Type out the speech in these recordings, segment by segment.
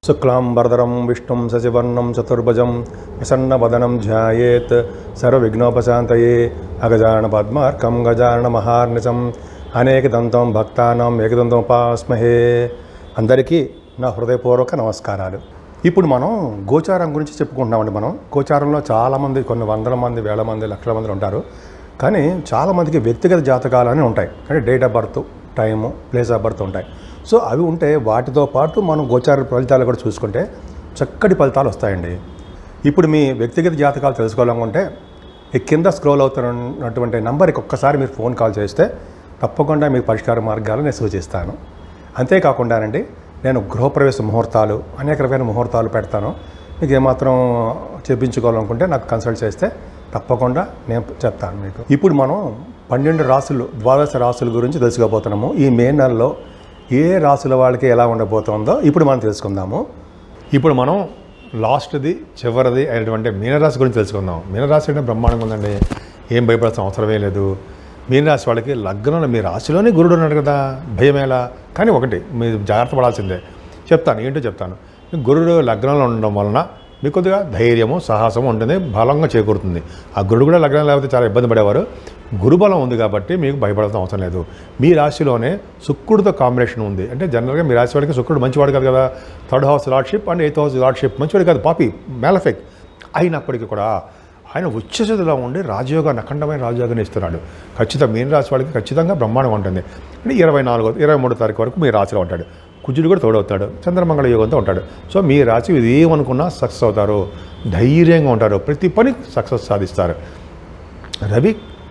శుక్లాంబరధరం విష్ణుం శశివర్ణం చతుర్భుజం ప్రసన్నవదనం ధ్యాయేత్ సర్వవిఘ్నోపశాంతయే అగజాన పద్మార్కం గజాన మహార్నిశం అనేకదంతం భక్తానం ఏకదంతం ఉపాస్మహే అందరికీ నా హృదయపూర్వక నమస్కారాలు ఇప్పుడు మనం గోచారం గురించి చెప్పుకుంటున్నామండి మనం గోచారంలో చాలామంది కొన్ని వందల మంది వేల మంది లక్షల మంది ఉంటారు కానీ చాలామందికి వ్యక్తిగత జాతకాలు అని ఉంటాయి అంటే date of birth time place of birth ఉంటాయి సో అవి ఉంటే వాటితో పాటు మనం గోచార ఫలితాలు కూడా చూసుకుంటే చక్కటి ఫలితాలు వస్తాయండి ఇప్పుడు మీ వ్యక్తిగత జాతకాలు తెలుసుకోవాలనుకుంటే ఈ కింద స్క్రోల్ అవుతున్నటువంటి నంబర్కి ఒక్కసారి మీరు ఫోన్ కాల్ చేస్తే తప్పకుండా మీకు పరిష్కార మార్గాలు నేను సూచిస్తాను అంతేకాకుండానండి నేను గృహప్రవేశ ముహూర్తాలు అనేక రకమైన ముహూర్తాలు పెడతాను మీకు ఏమాత్రం చెప్పించుకోవాలనుకుంటే నాకు కన్సల్ట్ చేస్తే తప్పకుండా నేను చెప్తాను మీకు ఇప్పుడు మనం పన్నెండు రాసులు ద్వాదశ రాసుల గురించి తెలుసుకోబోతున్నాము ఈ మే నెలలో ఏ రాసుల వాళ్ళకి ఎలా ఉండబోతుందో ఇప్పుడు మనం తెలుసుకుందాము ఇప్పుడు మనం లాస్ట్ది చివరిది అయినటువంటి మీనరాశి గురించి తెలుసుకుందాం మీనరాశి అంటే బ్రహ్మాండంగా ఉందండి ఏం భయపడాల్సిన అవసరమే లేదు మీనరాశి వాళ్ళకి లగ్నంలో మీ రాశిలోనే గురుడు ఉన్నాడు కదా భయమేలా కానీ ఒకటి మీరు జాగ్రత్త పడాల్సిందే చెప్తాను ఏంటో చెప్తాను గురుడు లగ్నంలో ఉండడం వలన మీకు కొద్దిగా ధైర్యము సాహసము ఉంటుంది బలంగా చేకూరుతుంది ఆ గురుడు కూడా లగ్నం లేకపోతే చాలా ఇబ్బంది పడేవారు గురుబలం ఉంది కాబట్టి మీకు భయపడాల్సిన అవసరం లేదు మీ రాశిలోనే శుక్రుడితో కాంబినేషన్ ఉంది అంటే జనరల్గా మీ రాశి వాడికి శుక్రుడు మంచివాడు కాదు కదా third house lordship and eighth house lordship మంచివాడు కాదు పాపి మేలఫెక్ అయినప్పటికీ కూడా ఆయన ఉచ్చస్థితిలో ఉండి రాజయోగాన్ని అఖండమైన రాజయోగాన్ని ఇస్తున్నాడు ఖచ్చితంగా మీన రాశి వాళ్ళకి ఖచ్చితంగా బ్రహ్మాండంగా ఉంటుంది అంటే ఇరవై నాలుగో ఇరవై మూడో తారీఖు వరకు మీ రాశిలో ఉంటాడు కుజుడు కూడా తోడవుతాడు చంద్రమంగళ యోగంతో ఉంటాడు సో మీ రాశి ఇది ఏమనుకున్నా సక్సెస్ అవుతారు ధైర్యంగా ఉంటారు ప్రతి పని సక్సెస్ సాధిస్తారు రవి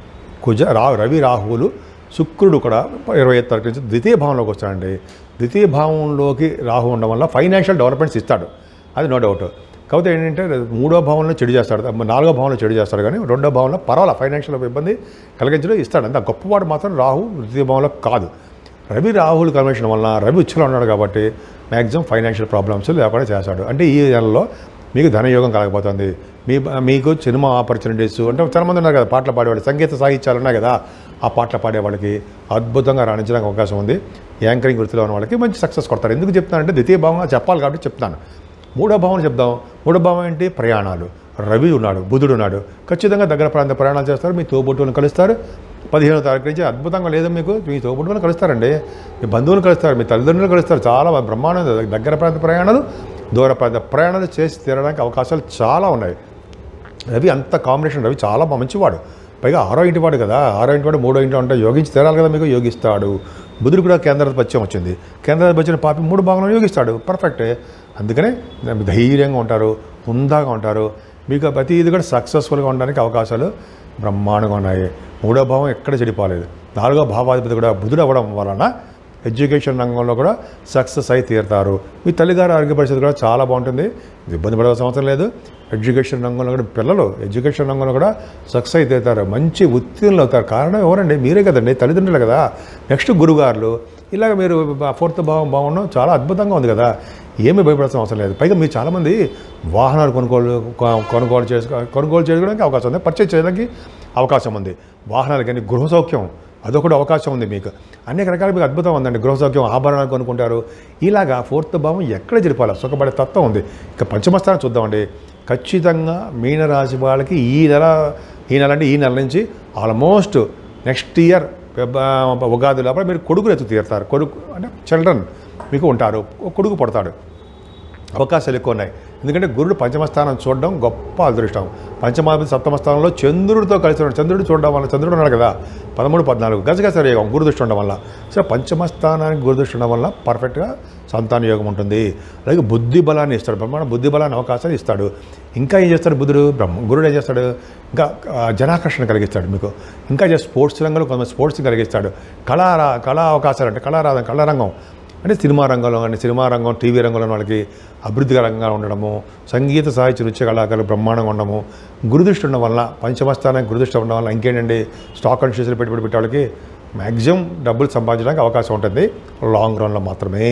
కుజ రా రవి రాహువులు శుక్రుడు కూడా ఇరవై ఐదు తారీఖు నుంచి ద్వితీయ భావంలోకి వస్తాడండి ద్వితీయ భావంలోకి రాహు ఉండడం వల్ల ఫైనాన్షియల్ డెవలప్మెంట్స్ ఇస్తాడు అది నో డౌట్ కాకపోతే ఏంటంటే మూడో భావంలో చెడు చేస్తాడు నాలుగో భావంలో చెడు చేస్తాడు కానీ రెండో భావంలో పర్వాలేదు ఫైనాన్షియల్ ఇబ్బంది కలిగించడం ఇస్తాడు అంత గొప్పవాడు మాత్రం రాహు ద్వితీయ భావంలో కాదు రవి రాహుల్ కన్వెన్షన్ వలన రవి ఉచ్చలో ఉన్నాడు కాబట్టి మ్యాక్సిమం ఫైనాన్షియల్ ప్రాబ్లమ్స్ లేకుండా చేస్తాడు అంటే ఈ నెలలో మీకు ధనయోగం కలగబోతుంది మీ మీకు సినిమా ఆపర్చునిటీస్ అంటే చాలామంది ఉన్నారు కదా పాటలు పాడేవాళ్ళు సంగీత సాహిత్యాలు ఉన్నాయి కదా ఆ పాటలు పాడే వాళ్ళకి అద్భుతంగా రాణించడానికి అవకాశం ఉంది యాంకరింగ్ వృత్తిలో ఉన్న వాళ్ళకి మంచి సక్సెస్ కొడతారు ఎందుకు చెప్తానంటే ద్వితీయ భావంగా చెప్పాలి కాబట్టి చెప్తాను మూడో భావం చెప్దాం మూడో భావం ఏంటి ప్రయాణాలు రవి ఉన్నాడు బుధుడు ఉన్నాడు ఖచ్చితంగా దగ్గర ప్రాంత ప్రయాణాలు చేస్తారు మీ తోబుట్టువులను కలుస్తారు పదిహేనో తారీఖు నుంచి అద్భుతంగా లేదు మీకు మీ తోబుట్టువులను కలుస్తారండి మీ బంధువులు కలుస్తారు మీ తల్లిదండ్రులు కలుస్తారు చాలా బ్రహ్మాండం దగ్గర ప్రాంత ప్రయాణాలు దూర ప్రాంత ప్రయాణాలు చేసి తీరడానికి అవకాశాలు చాలా ఉన్నాయి రవి అంత కాంబినేషన్ రవి చాలా మంచివాడు పైగా ఆరో ఇంటి వాడు కదా ఆరో ఇంటి వాడు మూడో ఇంటి అంటే యోగించి తీరాలి కదా మీకు యోగిస్తాడు బుధుడు కూడా కేంద్రాధిపత్యం వచ్చింది కేంద్రాధిపత్యం పాపి మూడు భాగంలో యోగిస్తాడు పర్ఫెక్టే అందుకనే ధైర్యంగా ఉంటారు హుందాగా ఉంటారు మీకు ప్రతి ఇది కూడా సక్సెస్ఫుల్గా ఉండడానికి అవకాశాలు బ్రహ్మాండంగా ఉన్నాయి మూడో భావం ఎక్కడ చెడిపోలేదు నాలుగో భావాధిపతి కూడా బుధుడు అవ్వడం వలన ఎడ్యుకేషన్ రంగంలో కూడా సక్సెస్ అయి తీరుతారు మీ తల్లిగారు ఆరోగ్య పరిస్థితి కూడా చాలా బాగుంటుంది ఇబ్బంది పడాల్సిన అవసరం లేదు ఎడ్యుకేషన్ రంగంలో కూడా పిల్లలు ఎడ్యుకేషన్ రంగంలో కూడా సక్సెస్ అయి తీరుతారు మంచి ఉత్తీర్ణులు అవుతారు కారణం ఎవరండి మీరే కదండి తల్లిదండ్రులు కదా నెక్స్ట్ గురుగారులు ఇలాగ మీరు ఫోర్త్ భావం భావన చాలా అద్భుతంగా ఉంది కదా ఏమీ భయపడాల్సిన అవసరం లేదు పైగా మీరు చాలామంది వాహనాలు కొనుగోలు కొ- కొనుగోలు చేసుకో కొనుగోలు చేసుకోవడానికి అవకాశం ఉంది పర్చేజ్ చేయడానికి అవకాశం ఉంది వాహనాలు కానీ గృహ సౌఖ్యం అదొకటి అవకాశం ఉంది మీకు అనేక రకాల మీకు అద్భుతం ఉందండి గృహ సౌఖ్యం ఆభరణాలు కొనుక్కుంటారు ఇలాగా ఫోర్త్ భావం ఎక్కడ జరిపాలి సుఖపడే తత్వం ఉంది ఇక పంచమస్థానం చూద్దామండి ఖచ్చితంగా మీనరాశి వాళ్ళకి ఈ నెల ఈ నెల అంటే ఈ నెల నుంచి ఆల్మోస్ట్ నెక్స్ట్ ఇయర్ ఉగాది లోపల మీరు కొడుకులు ఎత్తు తీరుతారు కొడుకు అంటే చిల్డ్రన్ మీకు ఉంటారు ఒక కొడుకు పుడతాడు అవకాశాలు ఎక్కువ ఉన్నాయి ఎందుకంటే గురుడు పంచమస్థానం చూడడం గొప్ప అదృష్టం పంచమాధిపతి సప్తమ స్థానంలో చంద్రుడితో కలిసి ఉన్నాడు చంద్రుడు చూడడం వల్ల చంద్రుడు ఉన్నాడు కదా పదమూడు పద్నాలుగు గజగజ యోగం గురుదృష్టి ఉండడం వల్ల సో పంచమస్థానానికి గురుదృష్టి ఉండడం వల్ల పర్ఫెక్ట్గా సంతాన యోగం ఉంటుంది అలాగే బుద్ధి బలాన్ని ఇస్తాడు బ్రహ్మాండ బుద్ధి బలాన్ని అవకాశాలు ఇస్తాడు ఇంకా ఏం చేస్తాడు బుధుడు బ్రహ్మ గురుడు ఏం చేస్తాడు ఇంకా ఆ, జనాకర్షణ కలిగిస్తాడు మీకు ఇంకా చేసి స్పోర్ట్స్ రంగంలో కొంతమంది స్పోర్ట్స్ కలిగిస్తాడు కళా కళా అవకాశాలు అంటే కళారాధన కళారంగం అంటే సినిమా రంగంలో కానీ సినిమా రంగం టీవీ రంగంలో ఉన్న వాళ్ళకి అభివృద్ధికరంగా ఉండడము సంగీత సాహిత్య నృత్య కళాకారులు బ్రహ్మాండంగా ఉండడము గురుదృష్టి ఉండడం వల్ల పంచమస్థానానికి గురుదృష్టి ఉండడం వల్ల ఇంకేంటండి స్టాక్ అండ్ షేర్స్లో పెట్టుబడి పెట్టే వాళ్ళకి మ్యాక్సిమం డబ్బులు సంపాదించడానికి అవకాశం ఉంటుంది లాంగ్ రన్లో మాత్రమే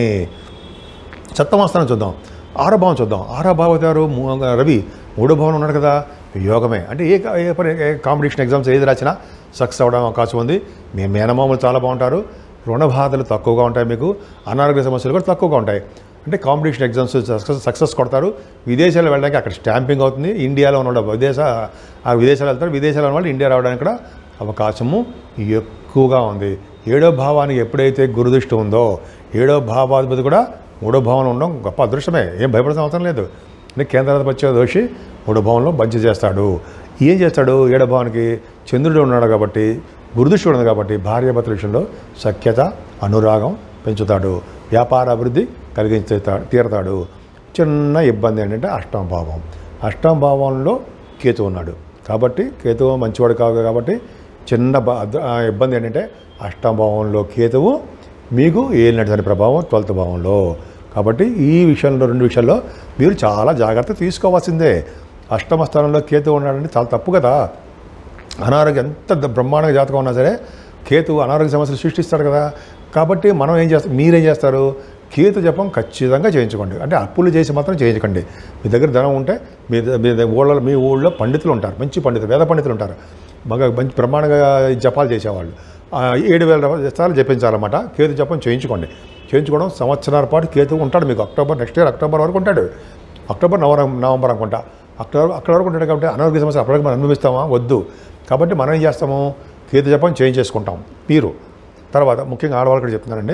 సప్తమ స్థానం చూద్దాం ఆరో భావం చూద్దాం ఆరో భావతారు రవి మూడో భావం ఉన్నాడు కదా యోగమే అంటే ఏ కా- ఏ పని- ఏ కాంపిటీషన్ ఎగ్జామ్స్ ఏది రాసినా సక్సెస్ అవ్వడం అవకాశం ఉంది మీ మేనమామలు చాలా బాగుంటారు రుణ బాధలు తక్కువగా ఉంటాయి మీకు అనారోగ్య సమస్యలు కూడా తక్కువగా ఉంటాయి అంటే కాంపిటీషన్ ఎగ్జామ్స్ సక్సెస్ సక్సెస్ కొడతారు విదేశాలు వెళ్ళడానికి అక్కడ స్టాంపింగ్ అవుతుంది ఇండియాలో ఉన్న వాళ్ళు విదేశ ఆ విదేశాలు వెళ్తారు విదేశాలు ఉన్న వాళ్ళు ఇండియా రావడానికి కూడా అవకాశము ఎక్కువగా ఉంది ఏడో భావానికి ఎప్పుడైతే గురుదృష్టి ఉందో ఏడో భావాధిపతి కూడా మూడో భావంలో ఉండడం గొప్ప అదృష్టమే ఏం భయపడాల్సిన అవసరం లేదు అంటే కేంద్రాధిపత్య దోషి మూడో భావంలో మంచి చేస్తాడు ఏం చేస్తాడు ఏడో భావానికి చంద్రుడు ఉన్నాడు కాబట్టి గురుదృష్టి ఉన్నది కాబట్టి భార్యాభర్తల విషయంలో సఖ్యత అనురాగం పెంచుతాడు వ్యాపార అభివృద్ధి కలిగించే తీరతాడు చిన్న ఇబ్బంది ఏంటంటే అష్టమ భావం అష్టమ భావంలో కేతు ఉన్నాడు కాబట్టి కేతువు మంచివాడు కాదు కాబట్టి చిన్న బా అద్- ఆ ఇబ్బంది ఏంటంటే అష్టమ భావంలో కేతువు మీకు ఏలినటువంటి ప్రభావం ట్వెల్త్ భావంలో కాబట్టి ఈ విషయంలో రెండు విషయాల్లో మీరు చాలా జాగ్రత్త తీసుకోవాల్సిందే అష్టమ స్థానంలో కేతు ఉన్నాడంటే చాలా తప్పు కదా అనారోగ్యం ఎంత ద- బ్రహ్మాండంగా జాతకం ఉన్నా సరే కేతు అనారోగ్య సమస్యలు సృష్టిస్తాడు కదా కాబట్టి మనం ఏం చేస్తాం మీరేం చేస్తారు కేతు జపం ఖచ్చితంగా చేయించుకోండి అంటే అప్పులు చేసి మాత్రం చేయించకండి మీ దగ్గర ధనం ఉంటే మీ ద- మీ ద- ఊళ్ళో మీ ఊళ్ళో పండితులు ఉంటారు మంచి పండితులు వేద పండితులు ఉంటారు బాగా మంచి బ్రహ్మాండంగా జపాలు చేసేవాళ్ళు ఆ, ఏడు వేల సార్లు జపించాలన్నమాట కేతు జపం చేయించుకోండి చేయించుకోవడం సంవత్సరాల పాటు కేతు ఉంటాడు మీకు అక్టోబర్ నెక్స్ట్ ఇయర్ అక్టోబర్ వరకు ఉంటాడు అక్టోబర్ నవంబర్ నవంబర్ అనుకుంటా అక్టోబర్ అక్కడ వరకు ఉంటాడు కాబట్టి అనారోగ్య సమస్య అప్పటికి మనం అనుభవిస్తామా వద్దు కాబట్టి మనం ఏం చేస్తాము కేతు జపం చేయించేసుకుంటాం మీరు తర్వాత ముఖ్యంగా ఆడవాళ్ళు కూడా చెప్తున్నానండి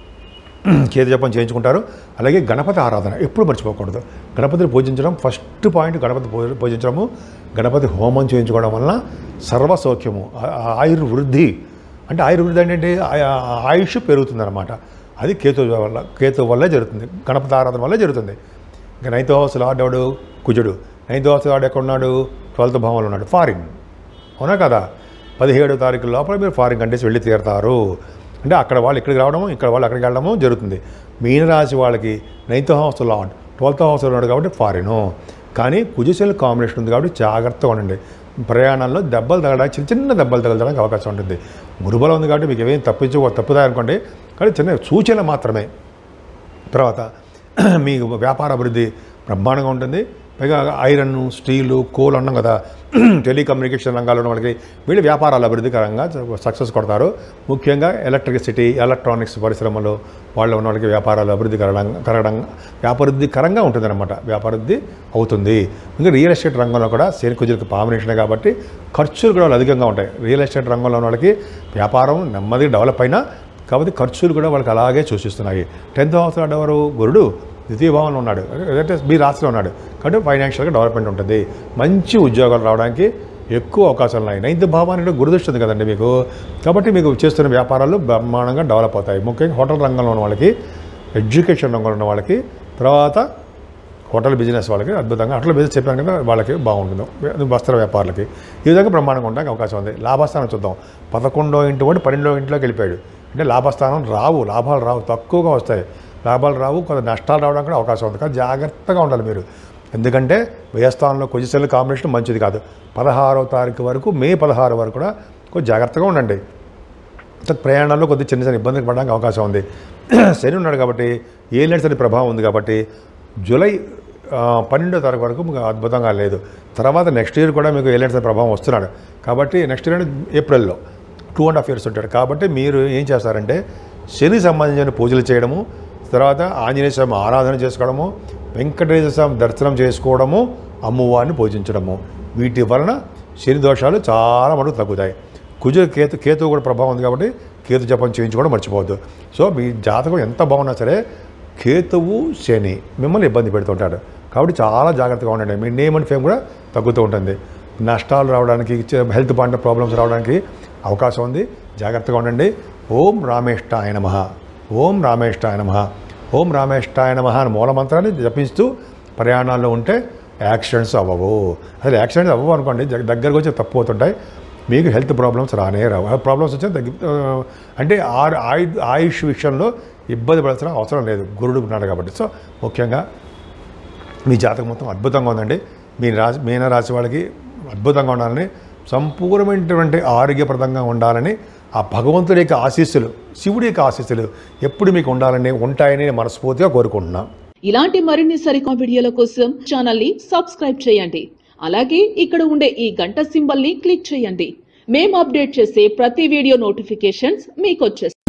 కేతు జపం చేయించుకుంటారు అలాగే గణపతి ఆరాధన ఎప్పుడు మర్చిపోకూడదు గణపతిని పూజించడం ఫస్ట్ పాయింట్ గణపతి పూ- పూజించడము గణపతి హోమం చేయించుకోవడం వలన సర్వ సౌఖ్యము ఆ- ఆ- ఆయుర్వృద్ధి అంటే ఆయుర్వృద్ధి అంటే ఆయుష్ పెరుగుతుందన్నమాట అది కేతు వల్ల కేతు వల్లే జరుగుతుంది గణపతి ఆరాధన వల్లే జరుగుతుంది ఇంకా నైన్త్ హౌస్ లార్డ్ ఎవడు కుజుడు నైన్త్ హౌస్ లార్డ్ ఎక్కడ ఉన్నాడు ట్వెల్త్ భావంలో ఉన్నాడు ఫారిన్ అవునా కదా పదిహేడో తారీఖు లోపల మీరు ఫారిన్ కంట్రీస్ వెళ్ళి తీరుతారు అంటే అక్కడ వాళ్ళు ఇక్కడికి రావడము ఇక్కడ వాళ్ళు అక్కడికి వెళ్ళడము జరుగుతుంది మీనరాశి వాళ్ళకి ninth house lord twelfth house ఉన్నాడు కాబట్టి ఫారిను కానీ కుజశైలి కాంబినేషన్ ఉంది కాబట్టి జాగ్రత్తగా ఉండండి ప్రయాణాల్లో దెబ్బలు తగలడానికి చిన్న చిన్న దెబ్బలు తగలడానికి అవకాశం ఉంటుంది గురుబలం ఉంది కాబట్టి మీకు ఏమేమి తప్పించు తప్పుతాయి అనుకోండి కానీ చిన్న సూచన మాత్రమే తర్వాత మీకు వ్యాపార అభివృద్ధి బ్రహ్మాండంగా ఉంటుంది పైగా ఐరన్ స్టీలు కోల్ అన్నాం కదా టెలికమ్యూనికేషన్ రంగాల్లో ఉన్న వాళ్ళకి వీళ్ళు వ్యాపారాల అభివృద్ధికరంగా సక్సెస్ కొడతారు ముఖ్యంగా ఎలక్ట్రిసిటీ ఎలక్ట్రానిక్స్ పరిశ్రమలు వాళ్ళు ఉన్న వాళ్ళకి వ్యాపారాలు అభివృద్ధి కరడం కరగడం వ్యాపారృద్ధికరంగా ఉంటుందన్నమాట వ్యాపారృద్ధి అవుతుంది ఇంకా రియల్ ఎస్టేట్ రంగంలో కూడా శని కుజులకు పామినేషనే కాబట్టి ఖర్చులు కూడా అధికంగా ఉంటాయి రియల్ ఎస్టేట్ రంగంలో ఉన్న వాళ్ళకి వ్యాపారం నెమ్మదిగా డెవలప్ అయినా కాబట్టి ఖర్చులు కూడా వాళ్ళకి అలాగే సూచిస్తున్నాయి టెన్త్ హౌస్ ఎవరు గురుడు ద్వితీయ భావంలో ఉన్నాడు అంటే మీ రాశిలో ఉన్నాడు కాబట్టి ఫైనాన్షియల్గా డెవలప్మెంట్ ఉంటుంది మంచి ఉద్యోగాలు రావడానికి ఎక్కువ అవకాశాలు ఉన్నాయి నైన్త్ భావానికి గురుదృష్టి ఉంది కదండి మీకు కాబట్టి మీకు చేస్తున్న వ్యాపారాలు బ్రహ్మాండంగా డెవలప్ అవుతాయి ముఖ్యంగా హోటల్ రంగంలో ఉన్న వాళ్ళకి ఎడ్యుకేషన్ రంగంలో ఉన్న వాళ్ళకి తర్వాత హోటల్ బిజినెస్ వాళ్ళకి అద్భుతంగా హోటల్ బిజినెస్ చెప్పాను కదా వాళ్ళకి బాగుంటుంది వస్త్ర వ్యాపారులకి ఈ విధంగా బ్రహ్మాండంగా ఉండడానికి అవకాశం ఉంది లాభస్థానం చూద్దాం పదకొండో ఇంటి వాడు పన్నెండో ఇంట్లోకి వెళ్ళిపోయాడు అంటే లాభస్థానం రావు లాభాలు రావు తక్కువగా వస్తాయి లాభాలు రావు కొంత నష్టాలు రావడానికి కూడా అవకాశం ఉంది కానీ జాగ్రత్తగా ఉండాలి మీరు ఎందుకంటే వ్యయస్థానంలో కొద్దిసేపు కాంబినేషన్ మంచిది కాదు పదహారవ తారీఖు వరకు మే పదహారు వరకు కూడా కొంచెం జాగ్రత్తగా ఉండండి సో ప్రయాణాల్లో కొద్ది చిన్న చిన్న ఇబ్బందులు పడడానికి అవకాశం ఉంది శని ఉన్నాడు కాబట్టి ఏ అని ప్రభావం ఉంది కాబట్టి జూలై ఆ, పన్నెండో తారీఖు వరకు మీకు అద్భుతంగా లేదు తర్వాత నెక్స్ట్ ఇయర్ కూడా మీకు ఏలియన్స్ ప్రభావం వస్తున్నాడు కాబట్టి నెక్స్ట్ ఇయర్ అంటే ఏప్రిల్లో టూ అండ్ హాఫ్ ఇయర్స్ ఉంటాడు కాబట్టి మీరు ఏం చేస్తారంటే శని సంబంధించిన పూజలు చేయడము తర్వాత ఆంజనేయ స్వామి ఆరాధన చేసుకోవడము వెంకటేశ్వర స్వామి దర్శనం చేసుకోవడము అమ్మవారిని పూజించడము వీటి వలన శని దోషాలు చాలా మటుకు తగ్గుతాయి కుజ కేతు కేతువు కూడా ప్రభావం ఉంది కాబట్టి కేతు జపం చేయించుకోవడం మర్చిపోవద్దు సో మీ జాతకం ఎంత బాగున్నా సరే కేతువు శని మిమ్మల్ని ఇబ్బంది పెడుతుంటాడు కాబట్టి చాలా జాగ్రత్తగా ఉండండి మీ నేమ్ అండ్ ఫేమ్ కూడా తగ్గుతూ ఉంటుంది నష్టాలు రావడానికి హెల్త్ పాయింట్ ప్రాబ్లమ్స్ రావడానికి అవకాశం ఉంది జాగ్రత్తగా ఉండండి ఓం రామేష్టాయ నమ ఓం రామేష్టాయ నమ ఓం రామేష్టాయ నమ అని మూలమంత్రాన్ని జపిస్తూ ప్రయాణాల్లో ఉంటే యాక్సిడెంట్స్ అవ్వవు అసలు యాక్సిడెంట్స్ అవ్వవు అనుకోండి దగ్గ- దగ్గరకు వచ్చి తప్పు అవుతుంటాయి మీకు హెల్త్ ప్రాబ్లమ్స్ రానే రావు ఆ ప్రాబ్లమ్స్ వచ్చి తగ్గి ఆ, అంటే ఆరు ఆయు ఆయుష్ విషయంలో ఇబ్బంది పడాల్సిన అవసరం లేదు గురుడు ఉన్నాడు కాబట్టి సో ముఖ్యంగా మీ జాతకం మొత్తం అద్భుతంగా ఉందండి మీ రాశి మీన రాశి వాళ్ళకి అద్భుతంగా ఉండాలని సంపూర్ణమైనటువంటి ఆరోగ్యప్రదంగా ఉండాలని ఆ భగవంతుడి యొక్క ఆశీస్సులు శివుడి యొక్క ఆశీస్సులు ఎప్పుడు మీకు ఉండాలని ఉంటాయని నేను మనస్ఫూర్తిగా కోరుకుంటున్నాను ఇలాంటి మరిన్ని సరికొత్త వీడియోల కోసం ఛానల్ ని సబ్స్క్రైబ్ చేయండి అలాగే ఇక్కడ ఉండే ఈ గంట సింబల్ ని క్లిక్ చేయండి మేము అప్డేట్ చేసే ప్రతి వీడియో నోటిఫికేషన్స్ మీకు వచ్చేస్తాయి